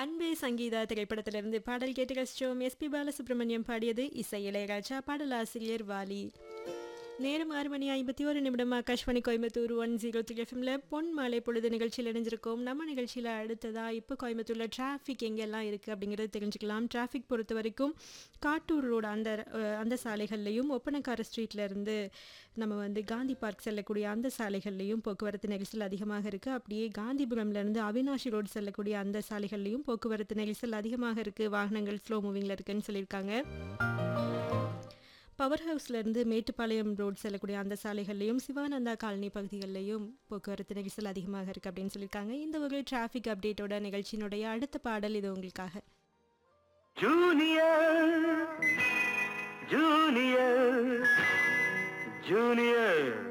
அன்பே சங்கீதா திரைப்படத்திலிருந்து பாடல் கேட்டு கஷ்டம் எஸ்பி பாலசுப்ரமணியம் பாடியது இசை இளையராஜா பாடலாசிரியர் வாலி நேரம் ஆறு மணி ஐம்பத்தி ஒரு நிமிடம் Akashvani Coimbatore one zero three எஃப்எம்ல பொன் மாலை பொழுது நிகழ்ச்சியில் இணைஞ்சிருக்கோம் நம்ம நிகழ்ச்சியில் அடுத்ததா இப்போ கோயம்புத்தூர்ல டிராஃபிக் எங்கெல்லாம் இருக்குது அப்படிங்கிறத தெரிஞ்சுக்கலாம் டிராஃபிக் பொறுத்த வரைக்கும் காட்டூர் ரோடு அந்த அஹ், அந்த சாலைகள்லையும் ஒப்பனக்கார ஸ்ட்ரீட்ல இருந்து நம்ம வந்து காந்தி பார்க் செல்லக்கூடிய அந்த சாலைகள்லையும் போக்குவரத்து நெரிசல் அதிகமாக இருக்குது அப்படியே காந்திபுரம்ல இருந்து அவினாஷி ரோடு செல்லக்கூடிய அந்த சாலைகள்லையும் போக்குவரத்து நெரிசல் அதிகமாக இருக்குது வாகனங்கள் ஸ்லோ மூவிங்கில் இருக்குன்னு சொல்லியிருக்காங்க பவர் ஹவுஸ்ல இருந்து மேட்டுப்பாளையம் ரோட் செல்லக்கூடிய அந்த சாலைகள்லையும் சிவானந்தா காலனி பகுதிகளிலையும் போக்குவரத்து நெரிசல் அதிகமாக இருக்கு அப்படின்னு சொல்லியிருக்காங்க இந்த ஒரு டிராஃபிக் அப்டேட்டோட நிகழ்ச்சியினுடைய அடுத்த பாடல் இது உங்களுக்காக ஜூனியர் ஜூனியர் ஜூனியர்